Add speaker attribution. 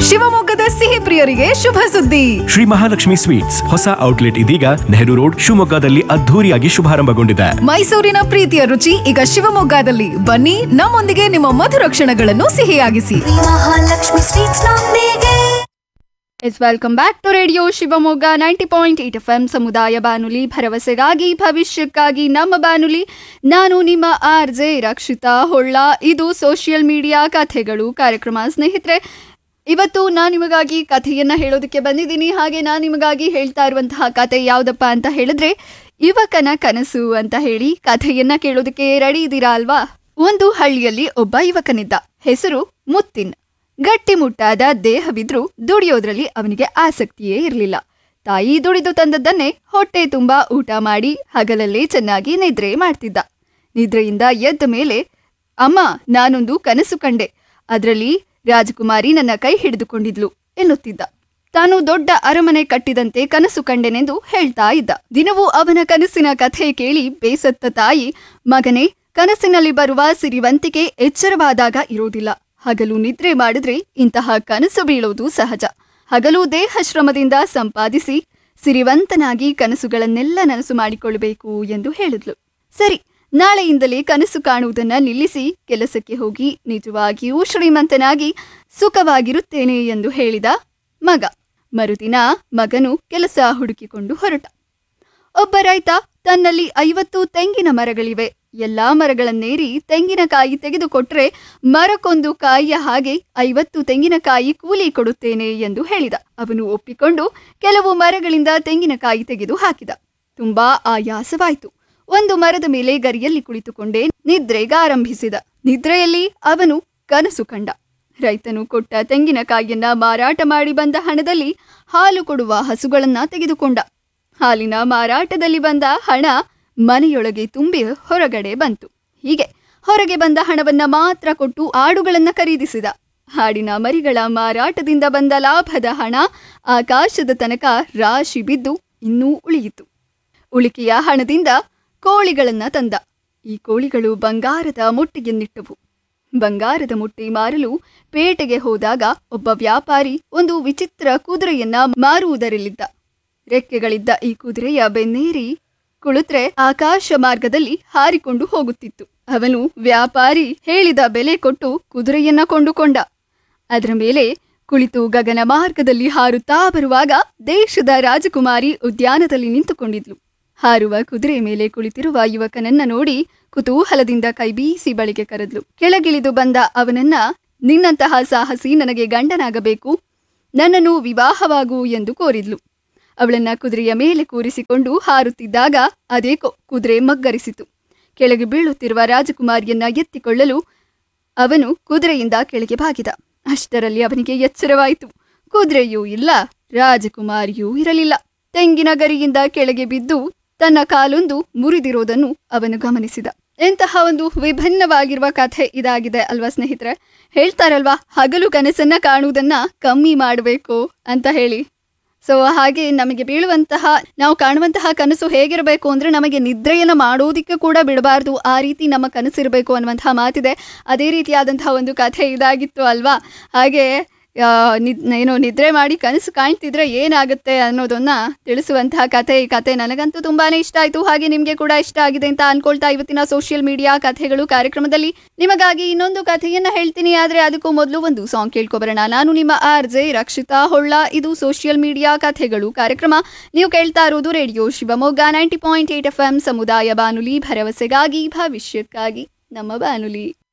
Speaker 1: ಶಿವಮೊಗ್ಗದ ಸಿಹಿ ಪ್ರಿಯರಿಗೆ ಶುಭ ಸುದ್ದಿ
Speaker 2: ಶ್ರೀ ಮಹಾಲಕ್ಷ್ಮಿ ಸ್ವೀಟ್ಸ್ ಹೊಸ ಔಟ್ಲೆಟ್ ಇದೀಗ ನೆಹರು ರೋಡ್ ಶಿವಮೊಗ್ಗದಲ್ಲಿ ಅದ್ಧೂರಿಯಾಗಿ ಶುಭಾರಂಭಗೊಂಡಿದೆ
Speaker 1: ಮೈಸೂರಿನ ಪ್ರೀತಿಯ ರುಚಿ ಈಗ ಶಿವಮೊಗ್ಗದಲ್ಲಿ ಬನ್ನಿ ನಮ್ಮೊಂದಿಗೆ ನಿಮ್ಮ ಮಧುರ ಕ್ಷಣಗಳನ್ನು ಸಿಹಿಯಾಗಿಸಿ
Speaker 3: ಮಹಾಲಕ್ಷ್ಮಿ ಸ್ವೀಟ್ಸ್ ನೊಂದಿಗೆ
Speaker 4: yes welcome back to radio Shivamogga ninety point eight F M ಸಮುದಾಯ ಬಾನುಲಿ ಭರವಸೆಗಾಗಿ ಭವಿಷ್ಯಕ್ಕಾಗಿ ನಮ್ಮ ಬಾನುಲಿ ನಾನು ನಿಮ್ಮ ಆರ್ ಜೆ ರಕ್ಷಿತಾ ಹೊಳ್ಳ ಇದು ಸೋಷಿಯಲ್ ಮೀಡಿಯಾ ಕಥೆಗಳು ಕಾರ್ಯಕ್ರಮ ಸ್ನೇಹಿತರೆ ಇವತ್ತು ನಾನು ನಿಮಗಾಗಿ ಕಥೆಯನ್ನ ಹೇಳೋದಕ್ಕೆ ಬಂದಿದ್ದೀನಿ ಹಾಗೆ ನಾನು ನಿಮಗಾಗಿ ಹೇಳ್ತಾ ಇರುವಂತಹ ಕಥೆ ಯಾವುದಪ್ಪ ಅಂತ ಹೇಳಿದ್ರೆ ಯುವಕನ ಕನಸು ಅಂತ ಹೇಳಿ ಕಥೆಯನ್ನ ಕೇಳೋದಕ್ಕೆ ರೆಡಿ ಇದ್ದೀರಾ ಅಲ್ವಾ ಒಂದು ಹಳ್ಳಿಯಲ್ಲಿ ಒಬ್ಬ ಯುವಕನಿದ್ದ ಹೆಸರು ಮುತ್ತಿನ್ ಗಟ್ಟಿಮುಟ್ಟಾದ ದೇಹವಿದ್ರೂ ದುಡಿಯೋದ್ರಲ್ಲಿ ಅವನಿಗೆ ಆಸಕ್ತಿಯೇ ಇರಲಿಲ್ಲ ತಾಯಿ ದುಡಿದು ತಂದದ್ದನ್ನೇ ಹೊಟ್ಟೆ ತುಂಬಾ ಊಟ ಮಾಡಿ ಹಗಲಲ್ಲೇ ಚೆನ್ನಾಗಿ ನಿದ್ರೆ ಮಾಡ್ತಿದ್ದ ನಿದ್ರೆಯಿಂದ ಎದ್ದ ಮೇಲೆ ಅಮ್ಮ ನಾನೊಂದು ಕನಸು ಕಂಡೆ ಅದರಲ್ಲಿ ರಾಜಕುಮಾರಿ ನನ್ನ ಕೈ ಹಿಡಿದುಕೊಂಡಿದ್ಲು ಎನ್ನುತ್ತಿದ್ದ ತಾನು ದೊಡ್ಡ ಅರಮನೆ ಕಟ್ಟಿದಂತೆ ಕನಸು ಕಂಡೆನೆಂದು ಹೇಳ್ತಾ ಇದ್ದ ದಿನವೂ ಅವನ ಕನಸಿನ ಕಥೆ ಕೇಳಿ ಬೇಸತ್ತ ತಾಯಿ ಮಗನೇ ಕನಸಿನಲ್ಲಿ ಬರುವ ಸಿರಿವಂತಿಕೆ ಎಚ್ಚರವಾದಾಗ ಇರೋದಿಲ್ಲ ಹಗಲು ನಿದ್ರೆ ಮಾಡಿದ್ರೆ ಇಂತಹ ಕನಸು ಬೀಳೋದು ಸಹಜ ಹಗಲು ದೇಹ ಶ್ರಮದಿಂದ ಸಂಪಾದಿಸಿ ಸಿರಿವಂತನಾಗಿ ಕನಸುಗಳನ್ನೆಲ್ಲ ನನಸು ಮಾಡಿಕೊಳ್ಳಬೇಕು ಎಂದು ಹೇಳಿದ್ಲು ಸರಿ ನಾಳೆಯಿಂದಲೇ ಕನಸು ಕಾಣುವುದನ್ನ ನಿಲ್ಲಿಸಿ ಕೆಲಸಕ್ಕೆ ಹೋಗಿ ನಿಜವಾಗಿಯೂ ಶ್ರೀಮಂತನಾಗಿ ಸುಖವಾಗಿರುತ್ತೇನೆ ಎಂದು ಹೇಳಿದ ಮಗ ಮರುದಿನ ಮಗನು ಕೆಲಸ ಹುಡುಕಿಕೊಂಡು ಹೊರಟ ಒಬ್ಬ ರೈತ ತನ್ನಲ್ಲಿ ಐವತ್ತು ತೆಂಗಿನ ಮರಗಳಿವೆ ಎಲ್ಲಾ ಮರಗಳನ್ನೇರಿ ತೆಂಗಿನಕಾಯಿ ತೆಗೆದುಕೊಟ್ರೆ ಮರಕ್ಕೊಂದು ಕಾಯಿಯ ಹಾಗೆ ಐವತ್ತು ತೆಂಗಿನಕಾಯಿ ಕೂಲಿ ಕೊಡುತ್ತೇನೆ ಎಂದು ಹೇಳಿದ ಅವನು ಒಪ್ಪಿಕೊಂಡು ಕೆಲವು ಮರಗಳಿಂದ ತೆಂಗಿನಕಾಯಿ ತೆಗೆದು ಹಾಕಿದ ತುಂಬಾ ಆಯಾಸವಾಯಿತು ಒಂದು ಮರದ ಮೇಲೆ ಗರಿಯಲ್ಲಿ ಕುಳಿತುಕೊಂಡೇ ನಿದ್ರೆಗಾರಂಭಿಸಿದ ನಿದ್ರೆಯಲ್ಲಿ ಅವನು ಕನಸು ಕಂಡ ರೈತನು ಕೊಟ್ಟ ತೆಂಗಿನಕಾಯಿಯನ್ನ ಮಾರಾಟ ಮಾಡಿ ಬಂದ ಹಣದಲ್ಲಿ ಹಾಲು ಕೊಡುವ ಹಸುಗಳನ್ನ ತೆಗೆದುಕೊಂಡ ಹಾಲಿನ ಮಾರಾಟದಲ್ಲಿ ಬಂದ ಹಣ ಮನೆಯೊಳಗೆ ತುಂಬಿ ಹೊರಗಡೆ ಬಂತು ಹೀಗೆ ಹೊರಗೆ ಬಂದ ಹಣವನ್ನ ಮಾತ್ರ ಕೊಟ್ಟು ಆಡುಗಳನ್ನ ಖರೀದಿಸಿದ ಹಾಡಿನ ಮರಿಗಳ ಮಾರಾಟದಿಂದ ಬಂದ ಲಾಭದ ಹಣ ಆಕಾಶದ ತನಕ ರಾಶಿ ಬಿದ್ದು ಇನ್ನೂ ಉಳಿಯಿತು ಉಳಿಕೆಯ ಹಣದಿಂದ ಕೋಳಿಗಳನ್ನ ತಂದ ಈ ಕೋಳಿಗಳು ಬಂಗಾರದ ಮುಟ್ಟಿಗೆನ್ನಿಟ್ಟವು ಬಂಗಾರದ ಮುಟ್ಟಿ ಮಾರಲು ಪೇಟೆಗೆ ಹೋದಾಗ ಒಬ್ಬ ವ್ಯಾಪಾರಿ ಒಂದು ವಿಚಿತ್ರ ಕುದುರೆಯನ್ನ ಮಾರುವುದರಲ್ಲಿದ್ದ ರೆಕ್ಕೆಗಳಿದ್ದ ಈ ಕುದುರೆಯ ಬೆನ್ನೇರಿ ಕುಳಿತ್ರೆ ಆಕಾಶ ಮಾರ್ಗದಲ್ಲಿ ಹಾರಿಕೊಂಡು ಹೋಗುತ್ತಿತ್ತು ಅವನು ವ್ಯಾಪಾರಿ ಹೇಳಿದ ಬೆಲೆ ಕೊಟ್ಟು ಕುದುರೆಯನ್ನ ಕೊಂಡುಕೊಂಡ ಅದರ ಮೇಲೆ ಕುಳಿತು ಗಗನ ಮಾರ್ಗದಲ್ಲಿ ಹಾರುತ್ತಾ ಬರುವಾಗ ದೇಶದ ರಾಜಕುಮಾರಿ ಉದ್ಯಾನದಲ್ಲಿ ನಿಂತುಕೊಂಡಿದ್ಲು ಹಾರುವ ಕುದುರೆ ಮೇಲೆ ಕುಳಿತಿರುವ ಯುವಕನನ್ನ ನೋಡಿ ಕುತೂಹಲದಿಂದ ಕೈಬೀಸಿ ಬಳಿಗೆ ಕರೆದ್ಲು ಕೆಳಗಿಳಿದು ಬಂದ ಅವನನ್ನ ನಿನ್ನಂತಹ ಸಾಹಸಿ ನನಗೆ ಗಂಡನಾಗಬೇಕು ನನ್ನನ್ನು ವಿವಾಹವಾಗು ಎಂದು ಕೋರಿದ್ಲು ಅವಳನ್ನ ಕುದುರೆಯ ಮೇಲೆ ಕೂರಿಸಿಕೊಂಡು ಹಾರುತ್ತಿದ್ದಾಗ ಅದೇಕೋ ಕುದುರೆ ಮಗ್ಗರಿಸಿತು ಕೆಳಗೆ ಬೀಳುತ್ತಿರುವ ರಾಜಕುಮಾರಿಯನ್ನ ಎತ್ತಿಕೊಳ್ಳಲು ಅವನು ಕುದುರೆಯಿಂದ ಕೆಳಗೆ ಬಾಗಿದ ಅಷ್ಟರಲ್ಲಿ ಅವನಿಗೆ ಎಚ್ಚರವಾಯಿತು ಕುದುರೆಯೂ ಇಲ್ಲ ರಾಜಕುಮಾರಿಯೂ ಇರಲಿಲ್ಲ ತೆಂಗಿನ ಗರಿಯಿಂದ ಕೆಳಗೆ ಬಿದ್ದು ತನ್ನ ಕಾಲೊಂದು ಮುರಿದಿರೋದನ್ನು ಅವನು ಗಮನಿಸಿದ ಎಂತಹ ಒಂದು ವಿಭಿನ್ನವಾಗಿರುವ ಕಥೆ ಇದಾಗಿದೆ ಅಲ್ವಾ ಸ್ನೇಹಿತರೆ ಹೇಳ್ತಾರಲ್ವಾ ಹಗಲು ಕನಸನ್ನ ಕಾಣುವುದನ್ನ ಕಮ್ಮಿ ಮಾಡಬೇಕು ಅಂತ ಹೇಳಿ ಸೊ ಹಾಗೆ ನಮಗೆ ಬೀಳುವಂತಹ ನಾವು ಕಾಣುವಂತಹ ಕನಸು ಹೇಗಿರಬೇಕು ಅಂದ್ರೆ ನಮಗೆ ನಿದ್ರೆಯನ್ನು ಮಾಡೋದಿಕ್ಕೆ ಕೂಡ ಬಿಡಬಾರ್ದು ಆ ರೀತಿ ನಮ್ಮ ಕನಸಿರಬೇಕು ಅನ್ನುವಂತಹ ಮಾತಿದೆ ಅದೇ ರೀತಿಯಾದಂತಹ ಒಂದು ಕಥೆ ಇದಾಗಿತ್ತು ಅಲ್ವಾ ಹಾಗೆ ಆ, ನಿದ್ ಏನೋ ನಿದ್ರೆ ಮಾಡಿ ಕನಸು ಕಾಣ್ತಿದ್ರೆ ಏನಾಗುತ್ತೆ ಅನ್ನೋದನ್ನ ತಿಳಿಸುವಂತಹ ಕಥೆ ಈ ಕಥೆ ನನಗಂತೂ ತುಂಬಾನೇ ಇಷ್ಟ ಆಯಿತು ಹಾಗೆ ನಿಮಗೆ ಕೂಡ ಇಷ್ಟ ಆಗಿದೆ ಅಂತ ಅನ್ಕೊಳ್ತಾ ಇವತ್ತಿನ ಸೋಷಿಯಲ್ ಮೀಡಿಯಾ ಕಥೆಗಳು ಕಾರ್ಯಕ್ರಮದಲ್ಲಿ ನಿಮಗಾಗಿ ಇನ್ನೊಂದು ಕಥೆಯನ್ನ ಹೇಳ್ತೀನಿ ಆದ್ರೆ ಅದಕ್ಕೂ ಮೊದಲು ಒಂದು ಸಾಂಗ್ ಕೇಳ್ಕೊಬರೋಣ ನಾನು ನಿಮ್ಮ ಆರ್ ಜೆ ರಕ್ಷಿತಾ ಹೊಳ್ಳ ಇದು ಸೋಷಿಯಲ್ ಮೀಡಿಯಾ ಕಥೆಗಳು ಕಾರ್ಯಕ್ರಮ ನೀವು ಕೇಳ್ತಾ ಇರೋದು radio Shivamogga ninety point eight F M ಸಮುದಾಯ ಬಾನುಲಿ ಭರವಸೆಗಾಗಿ ಭವಿಷ್ಯಕ್ಕಾಗಿ ನಮ್ಮ ಬಾನುಲಿ